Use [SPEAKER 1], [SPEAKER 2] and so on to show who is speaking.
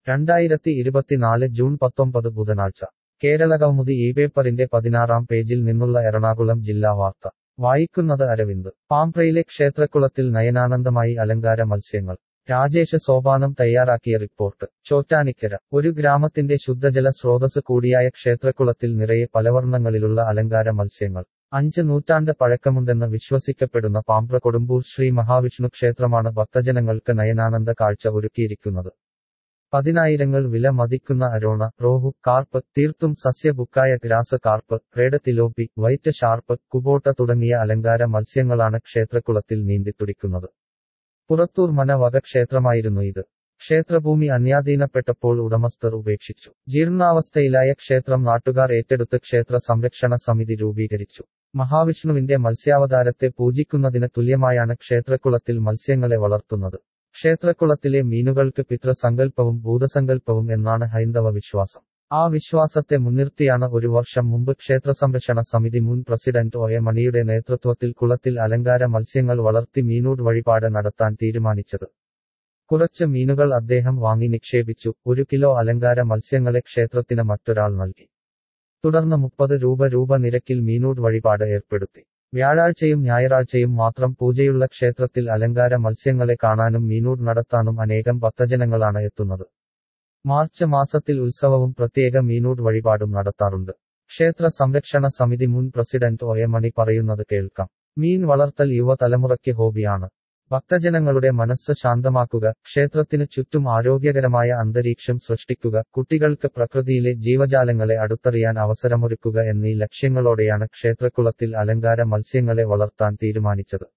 [SPEAKER 1] രണ്ടായിരത്തി ഇരുപത്തിനാല് ജൂൺ പത്തൊമ്പത് ബുധനാഴ്ച കേരളകൗമുദി ഈ പേപ്പറിന്റെ പതിനാറാം പേജിൽ നിന്നുള്ള എറണാകുളം ജില്ലാ വാർത്ത വായിക്കുന്നത് അരവിന്ദ് പാംപ്രയിലെ ക്ഷേത്രക്കുളത്തിൽ നയനാനന്ദമായി അലങ്കാര മത്സ്യങ്ങൾ രാജേഷ് സോപാനം തയ്യാറാക്കിയ റിപ്പോർട്ട് ചോറ്റാനിക്കര ഒരു ഗ്രാമത്തിന്റെ ശുദ്ധജല സ്രോതസ് കൂടിയായ ക്ഷേത്രക്കുളത്തിൽ നിറയെ പലവർണ്ണങ്ങളിലുള്ള അലങ്കാര മത്സ്യങ്ങൾ അഞ്ച് നൂറ്റാണ്ട് പഴക്കമുണ്ടെന്ന് വിശ്വസിക്കപ്പെടുന്ന പാമ്പ്ര കൊടുമ്പൂർ ശ്രീ മഹാവിഷ്ണു ക്ഷേത്രമാണ് ഭക്തജനങ്ങൾക്ക് നയനാനന്ദ കാഴ്ച ഒരുക്കിയിരിക്കുന്നത് പതിനായിരങ്ങൾ വില മതിക്കുന്ന അരോണ റോഹു കാർപ്പ് തീർത്തും സസ്യബുക്കായ grass carp red tilapia white ഷാർപ്പ് കുബോട്ട തുടങ്ങിയ അലങ്കാര മത്സ്യങ്ങളാണ് ക്ഷേത്രക്കുളത്തിൽ നീന്തിത്തുടിക്കുന്നത് പുറത്തൂർ മന വക ക്ഷേത്രമായിരുന്നു ഇത് ക്ഷേത്രഭൂമി അന്യാധീനപ്പെട്ടപ്പോൾ ഉടമസ്ഥർ ഉപേക്ഷിച്ചു ജീർണാവസ്ഥയിലായ ക്ഷേത്രം നാട്ടുകാർ ഏറ്റെടുത്ത് ക്ഷേത്ര സംരക്ഷണ സമിതി രൂപീകരിച്ചു മഹാവിഷ്ണുവിന്റെ മത്സ്യാവതാരത്തെ പൂജിക്കുന്നതിന് തുല്യമായാണ് ക്ഷേത്രക്കുളത്തിൽ മത്സ്യങ്ങളെ വളർത്തുന്നത് ക്ഷേത്രക്കുളത്തിലെ മീനുകൾക്ക് പിതൃസങ്കല്പവും ഭൂതസങ്കല്പവും എന്നാണ് ഹൈന്ദവ വിശ്വാസം ആ വിശ്വാസത്തെ മുൻനിർത്തിയാണ് ഒരു വർഷം മുമ്പ് ക്ഷേത്ര സംരക്ഷണ സമിതി മുൻ പ്രസിഡന്റ് ഒ എ മണിയുടെ നേതൃത്വത്തിൽ കുളത്തിൽ അലങ്കാര മത്സ്യങ്ങൾ വളർത്തി മീനൂട് വഴിപാട് നടത്താൻ തീരുമാനിച്ചത് കുറച്ച് മീനുകൾ അദ്ദേഹം വാങ്ങി നിക്ഷേപിച്ചു ഒരു കിലോ അലങ്കാര മത്സ്യങ്ങളെ ക്ഷേത്രത്തിന് മറ്റൊരാൾ നൽകി തുടർന്ന് മുപ്പത് രൂപ രൂപ നിരക്കിൽ മീനൂട് വഴിപാട് ഏർപ്പെടുത്തി വ്യാഴാഴ്ചയും ഞായറാഴ്ചയും മാത്രം പൂജയുള്ള ക്ഷേത്രത്തിൽ അലങ്കാര മത്സ്യങ്ങളെ കാണാനും മീനൂട് നടത്താനും അനേകം ഭക്തജനങ്ങളാണ് എത്തുന്നത് മാർച്ച് മാസത്തിൽ ഉത്സവവും പ്രത്യേക മീനൂട് വഴിപാടും നടത്താറുണ്ട് ക്ഷേത്ര സംരക്ഷണ സമിതി മുൻ പ്രസിഡന്റ് ഒ എ മണി പറയുന്നത് കേൾക്കാം മീൻ വളർത്തൽ യുവതലമുറയ്ക്ക് ഹോബിയാണ് ഭക്തജനങ്ങളുടെ മനസ്സ് ശാന്തമാക്കുക ക്ഷേത്രത്തിന് ചുറ്റും ആരോഗ്യകരമായ അന്തരീക്ഷം സൃഷ്ടിക്കുക കുട്ടികൾക്ക് പ്രകൃതിയിലെ ജീവജാലങ്ങളെ അടുത്തറിയാൻ അവസരമൊരുക്കുക എന്നീ ലക്ഷ്യങ്ങളോടെയാണ് ക്ഷേത്രക്കുളത്തിൽ അലങ്കാര മത്സ്യങ്ങളെ വളർത്താൻ തീരുമാനിച്ചത്